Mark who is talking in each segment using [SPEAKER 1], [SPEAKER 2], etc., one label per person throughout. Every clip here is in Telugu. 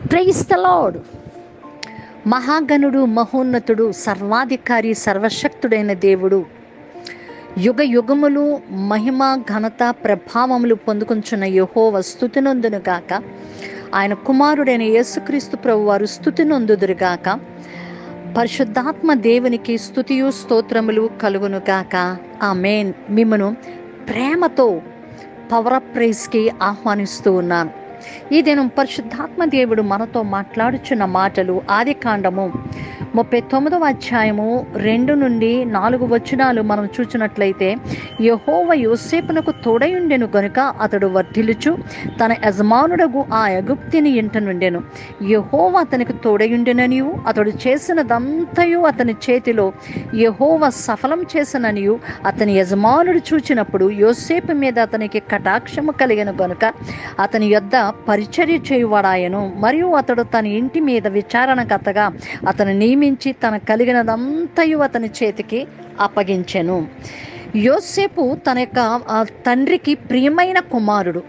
[SPEAKER 1] ప్రైస్ ద లార్డ్ మహాగణుడు మహోన్నతుడు సర్వాధికారి సర్వశక్తుడైన దేవుడు యుగ యుగములు మహిమ ఘనత ప్రభావములు పొందుకుంటున్న యహోవ స్థుతినొందును గాక ఆయన కుమారుడైన యేసుక్రీస్తు ప్రభు వారు స్థుతినొందుదురుగాక పరిశుద్ధాత్మ దేవునికి స్థుతియు స్తోత్రములు కలుగును గాక ఆమెన్ మిమ్మను ప్రేమతో పవర్ ఆఫ్ ప్రైజ్కి ఆహ్వానిస్తూ ఉన్నాను ఈ దినం పరిశుద్ధాత్మ దేవుడు మనతో మాట్లాడుచున్న మాటలు ఆది కాండము ముప్పై తొమ్మిదవ అధ్యాయము రెండు నుండి నాలుగు వచనాలు మనం చూచినట్లయితే యహోవ యోసేపునకు తోడయుండెను గనుక అతడు వర్ధిల్లుచు తన యజమానుడగు ఆ అగుప్తిని ఇంట నుండెను యహోవ అతనికి తోడయుండెననియు అతడు చేసినదంతయు అతని చేతిలో యహోవ సఫలం చేసిననియు అతని యజమానుడు చూచినప్పుడు యోసేపు మీద అతనికి కటాక్షము కలిగిన గనుక అతని యొద్ద పరిచర్య చేయువాడాయను మరియు అతడు తన ఇంటి మీద విచారణకర్తగా అతను నియమించి తన కలిగినదంతయు అతని చేతికి అప్పగించెను యోసేపు తన యొక్క ఆ, తండ్రికి ప్రియమైన కుమారుడు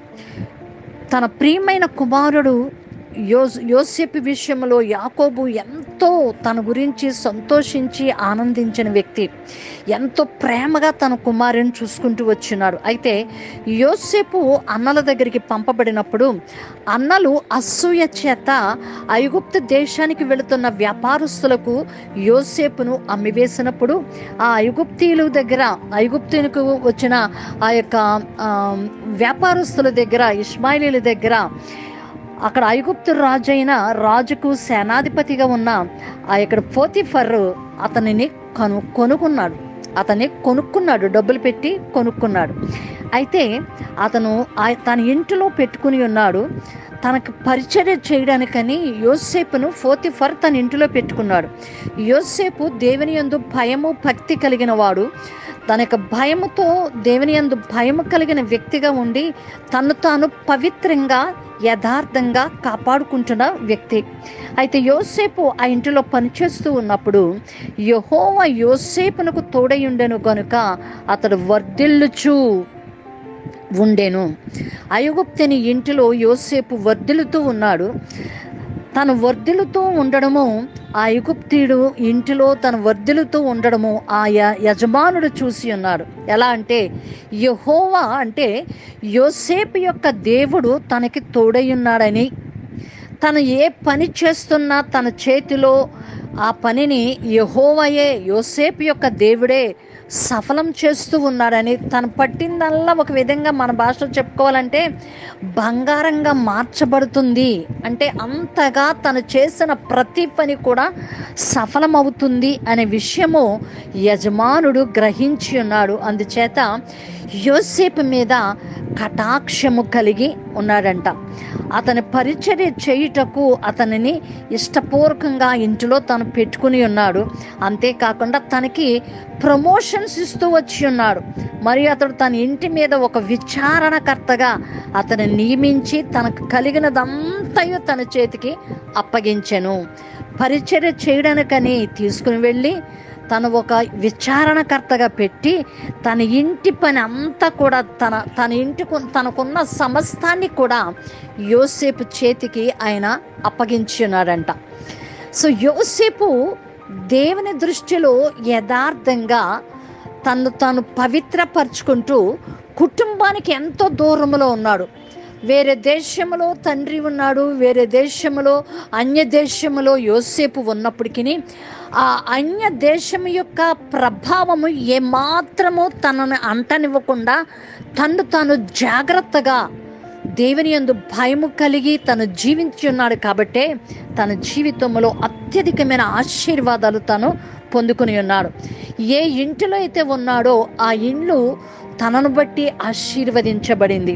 [SPEAKER 1] తన ప్రియమైన కుమారుడు యో యోసేపు విషయంలో యాకోబు ఎంతో తన గురించి సంతోషించి ఆనందించిన వ్యక్తి ఎంతో ప్రేమగా తన కుమారుని చూసుకుంటూ వచ్చినాడు అయితే యోసేపు అన్నల దగ్గరికి పంపబడినప్పుడు అన్నలు అసూయ చేత ఐగుప్తు దేశానికి వెళుతున్న వ్యాపారస్తులకు యోసేపును అమ్మివేసినప్పుడు ఆ ఐగుప్తీయుల దగ్గర ఐగుప్తునికి వచ్చిన ఆ యొక్క ఆ, వ్యాపారస్తుల దగ్గర ఇస్మాయిలీల దగ్గర అక్కడ ఐగుప్తు రాజు అయిన రాజుకు సేనాధిపతిగా ఉన్న ఆ ఇక్కడ పోతిఫర్ అతనిని కను కొనుక్కున్నాడు అతన్ని కొనుక్కున్నాడు డబ్బులు పెట్టి కొనుక్కున్నాడు అయితే అతను ఆ- తన ఇంటిలో పెట్టుకుని ఉన్నాడు తనకు పరిచర్య చేయడానికని యోసేపును ఫోతిఫర్ తన ఇంటిలో పెట్టుకున్నాడు యోసేపు దేవుని యందు భయము భక్తి కలిగిన వాడు తన యొక్క భయముతో దేవుని యందు భయము కలిగిన వ్యక్తిగా ఉండి తను తాను పవిత్రంగా యథార్థంగా కాపాడుకుంటున్న వ్యక్తి అయితే యోసేపు ఆ ఇంటిలో పనిచేస్తూ ఉన్నప్పుడు యహోవ యోసేపునకు తోడయుండెను గనుక అతడు వర్ధిల్లుచు ఉండెను ఐగుప్తిని ఇంటిలో యోసేపు వర్ధిల్లుతూ ఉన్నాడు తను వర్ధిల్లుతూ ఉండడము ఆ ఐగుప్తీయుడు ఇంటిలో తను వర్ధిల్లుతూ ఉండడము ఆ య- యజమానుడు చూసి ఉన్నాడు ఎలా అంటే యహోవా అంటే యోసేపు యొక్క దేవుడు తనకి తోడై ఉన్నాడని తను ఏ పని చేస్తున్నా తన చేతిలో ఆ పనిని యహోవయే యోసేపు యొక్క దేవుడే సఫలం చేస్తూ ఉన్నాడని తను పట్టిందల్లా ఒక విధంగా మన భాషలో చెప్పుకోవాలంటే బంగారంగా మార్చబడుతుంది అంటే అంతగా తను చేసిన ప్రతి పని కూడా సఫలమవుతుంది అనే విషయము యజమానుడు గ్రహించి ఉన్నాడు అందుచేత యోసేపు మీద కటాక్షము కలిగి ఉన్నాడంట అతని పరిచర్య చేయుటకు అతనిని ఇష్టపూర్వకంగా ఇంటిలో తను పెట్టుకుని ఉన్నాడు అంతేకాకుండా తనకి ప్రమోషన్స్ ఇస్తూ వచ్చి ఉన్నాడు మరియు అతడు తన ఇంటి మీద ఒక విచారణకర్తగా అతను నియమించి తనకు కలిగినదంతయు తన చేతికి అప్పగించెను పరిచర్య చేయడానికని తీసుకుని వెళ్ళి తను ఒక విచారణకర్తగా పెట్టి తన ఇంటి పని అంతా కూడా తన తన ఇంటికి తనకున్న సమస్తాన్ని కూడా యోసేపు చేతికి ఆయన అప్పగించి ఉన్నాడంట సో యోసేపు దేవుని దృష్టిలో యథార్థంగా తను తాను పవిత్రపరుచుకుంటూ కుటుంబానికి ఎంతో దూరంలో ఉన్నాడు వేరే దేశంలో తండ్రి ఉన్నాడు వేరే దేశంలో అన్య దేశంలో యోసేపు ఉన్నప్పటికీ ఆ అన్య దేశం యొక్క ప్రభావము ఏమాత్రము తనని అంటనివ్వకుండా తను తాను జాగ్రత్తగా దేవుని యందు భయము కలిగి తను జీవించి ఉన్నాడు కాబట్టే తన జీవితంలో అత్యధికమైన ఆశీర్వాదాలు తను పొందుకుని ఉన్నాడు ఏ ఇంటిలో అయితే ఉన్నాడో ఆ ఇల్లు తనను బట్టి ఆశీర్వదించబడింది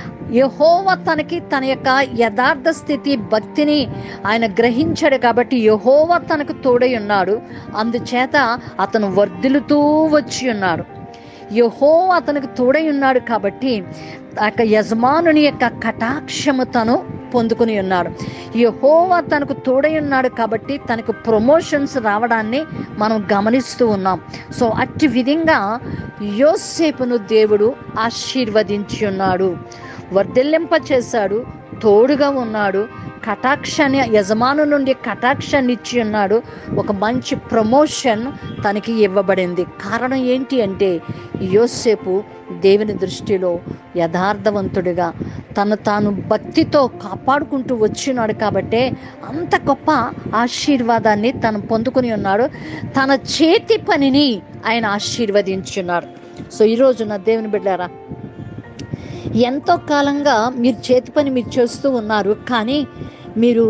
[SPEAKER 1] యహోవ తనకి తన యొక్క యథార్థ స్థితి భక్తిని ఆయన గ్రహించాడు కాబట్టి యహోవ తనకు తోడై ఉన్నాడు అందుచేత అతను వర్ధిల్లుతూ వచ్చి ఉన్నాడు యహో అతనికి తోడై ఉన్నాడు కాబట్టి ఆ యొక్క యజమానుని యొక్క కటాక్షము తను పొందుకుని ఉన్నాడు యహోవా తనకు తోడై ఉన్నాడు కాబట్టి తనకు ప్రమోషన్స్ రావడాన్ని మనం గమనిస్తూ ఉన్నాం సో అట్టి విధంగా యోసేపును దేవుడు ఆశీర్వదించి ఉన్నాడు వర్ధిల్లింప చేశాడు తోడుగా ఉన్నాడు కటాక్షాన్ని యజమాను నుండి కటాక్షాన్ని ఇచ్చి ఉన్నాడు ఒక మంచి ప్రమోషన్ తనకి ఇవ్వబడింది కారణం ఏంటి అంటే యోసేపు దేవుని దృష్టిలో యథార్థవంతుడిగా తను తాను భక్తితో కాపాడుకుంటూ వచ్చినాడు కాబట్టే అంత గొప్ప ఆశీర్వాదాన్ని తను పొందుకుని ఉన్నాడు తన చేతి పనిని ఆయన ఆశీర్వదించున్నాడు సో ఈరోజు నా దేవుని బిడ్డారా ఎంతో కాలంగా మీరు చేతి పని మీరు చేస్తూ ఉన్నారు కానీ మీరు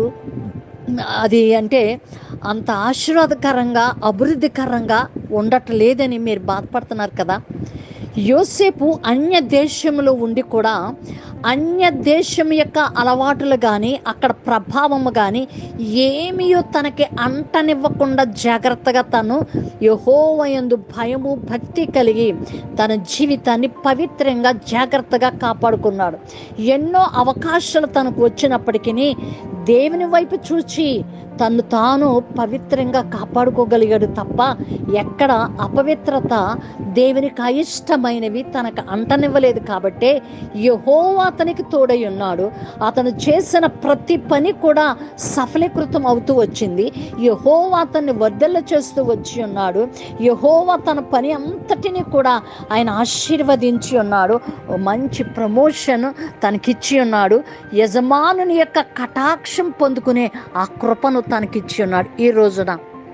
[SPEAKER 1] అది అంటే అంత ఆశీర్వాదకరంగా అభివృద్ధికరంగా ఉండట్లేదని మీరు బాధపడుతున్నారు కదా యోసేపు అన్య దేశంలో ఉండి కూడా అన్య దేశం యొక్క అలవాటులు కానీ అక్కడ ప్రభావము కానీ ఏమీయో తనకి అంటనివ్వకుండా జాగ్రత్తగా తను యహోవయందు భయము భక్తి కలిగి తన జీవితాన్ని పవిత్రంగా జాగ్రత్తగా కాపాడుకున్నాడు ఎన్నో అవకాశాలు తనకు వచ్చినప్పటికీ దేవుని వైపు చూచి తను తాను పవిత్రంగా కాపాడుకోగలిగాడు తప్ప ఎక్కడ అపవిత్రత దేవునికి అయిష్టమైనవి తనకు అంటనివ్వలేదు కాబట్టే యహోవా అతనికి తోడై ఉన్నాడు అతను చేసిన ప్రతి పని కూడా సఫలీకృతం అవుతూ వచ్చింది యహోవా అతన్ని వర్ధల్ల చేస్తూ వచ్చి ఉన్నాడు యహోవా తన పని అంతటిని కూడా ఆయన ఆశీర్వదించి ఉన్నాడు ఓ మంచి ప్రమోషన్ తనకిచ్చి ఉన్నాడు యజమానుని యొక్క కటాక్షం పొందుకునే ఆ కృపను తనకిచ్చి ఉన్నాడు ఈ రోజున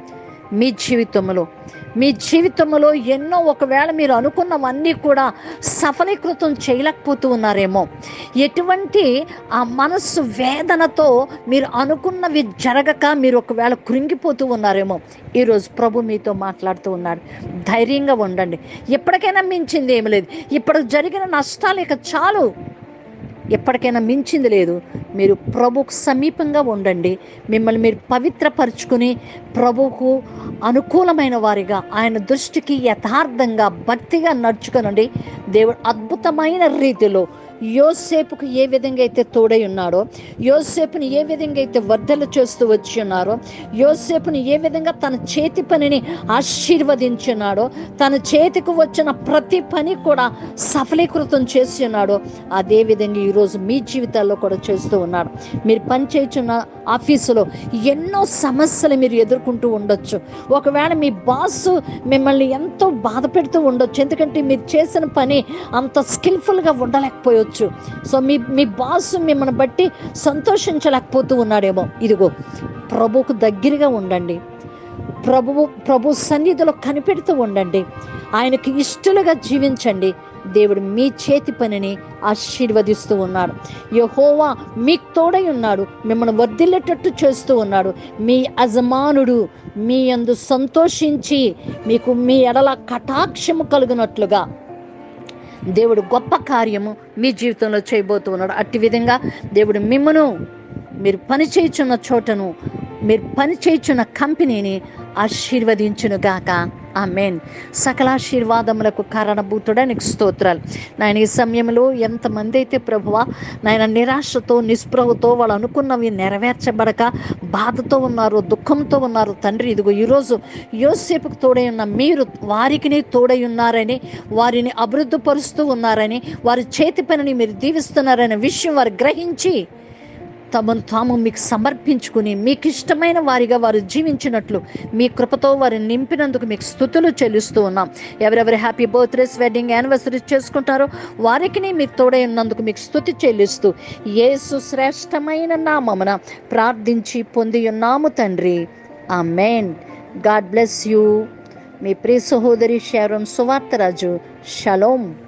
[SPEAKER 1] మీ జీవితంలో మీ జీవితంలో ఎన్నో ఒకవేళ మీరు అనుకున్నవన్నీ కూడా సఫలీకృతం చేయలేకపోతూ ఉన్నారేమో ఎటువంటి ఆ మనస్సు వేదనతో మీరు అనుకున్నవి జరగక మీరు ఒకవేళ కృంగిపోతూ ఉన్నారేమో ఈరోజు ప్రభు మీతో మాట్లాడుతూ ఉన్నాడు ధైర్యంగా ఉండండి ఎప్పటికైనా మించింది ఏమి లేదు ఇప్పుడు జరిగిన నష్టాలు ఇక చాలు ఎప్పటికైనా మించింది లేదు మీరు ప్రభుకు సమీపంగా ఉండండి మిమ్మల్ని మీరు పవిత్రపరుచుకుని ప్రభువుకు అనుకూలమైన వారిగా ఆయన దృష్టికి యథార్థంగా భక్తిగా నడుచుకొనండి దేవుడు అద్భుతమైన రీతిలో యోసేపుకు ఏ విధంగా అయితే తోడై ఉన్నాడో యోసేపుని ఏ విధంగా అయితే వర్ధలు చేస్తూ వచ్చి ఉన్నారో యోసేపుని ఏ విధంగా తన చేతి పనిని ఆశీర్వదించున్నాడో తన చేతికి వచ్చిన ప్రతి పని కూడా సఫలీకృతం చేసి ఉన్నాడో అదే విధంగా ఈరోజు మీ జీవితాల్లో కూడా చేస్తూ ఉన్నాడు మీరు పని చేయుచున్న ఆఫీసులో ఎన్నో సమస్యలు మీరు ఎదుర్కొంటూ ఉండొచ్చు ఒకవేళ మీ బాస్ మిమ్మల్ని ఎంతో బాధ పెడుతూ ఉండొచ్చు ఎందుకంటే మీరు చేసిన పని అంత స్కిల్ఫుల్గా ఉండలేకపోయొచ్చు సో మీ మీ బాస్ మిమ్మల్ని బట్టి సంతోషించలేకపోతూ ఉన్నాడేమో ఇదిగో ప్రభువుకు దగ్గరగా ఉండండి ప్రభువు ప్రభు సన్నిధిలో కనిపెడుతూ ఉండండి ఆయనకి ఇష్టలుగా జీవించండి దేవుడు మీ చేతి పనిని ఆశీర్వదిస్తూ ఉన్నాడు యహోవా మీకు తోడై ఉన్నాడు మిమ్మల్ని వర్ధిల్లేటట్టు చేస్తూ ఉన్నాడు మీ అజమానుడు మీ అందు సంతోషించి మీకు మీ ఎడల కటాక్షము కలుగునట్లుగా దేవుడు గొప్ప కార్యము మీ జీవితంలో చేయబోతూ ఉన్నాడు అట్టి విధంగా దేవుడు మిమ్మను మీరు పని చేయుచున్న చోటను మీరు పని చేయుచున్న కంపెనీని ఆశీర్వదించునుగాక ఆ మెయిన్ సకలాశీర్వాదములకు కారణభూతుడా నీకు స్తోత్రాలు నాయన ఈ సమయంలో ఎంతమంది అయితే ప్రభువా నాయన నిరాశతో నిస్పృహతో వాళ్ళు అనుకున్నవి నెరవేర్చబడక బాధతో ఉన్నారు దుఃఖంతో ఉన్నారు తండ్రి ఇదిగో ఈరోజు యోసేపుకు తోడై ఉన్న మీరు వారికి తోడై ఉన్నారని వారిని అభివృద్ధిపరుస్తూ ఉన్నారని వారి చేతి పనిని మీరు దీవిస్తున్నారనే విషయం వారు గ్రహించి తమను తాము మీకు సమర్పించుకుని మీకు ఇష్టమైన వారిగా వారు జీవించినట్లు మీ కృపతో వారిని నింపినందుకు మీకు స్థుతులు చెల్లిస్తూ ఉన్నాం ఎవరెవరి హ్యాపీ బర్త్డేస్ వెడ్డింగ్ యానివర్సరీ చేసుకుంటారో వారికి మీరు తోడై ఉన్నందుకు మీకు స్థుతి చెల్లిస్తూ యేసు శ్రేష్టమైన నామమున ప్రార్థించి పొంది ఉన్నాము తండ్రి amen God bless you మీ ప్రియ సహోదరి శారం సువార్తరాజు షలోం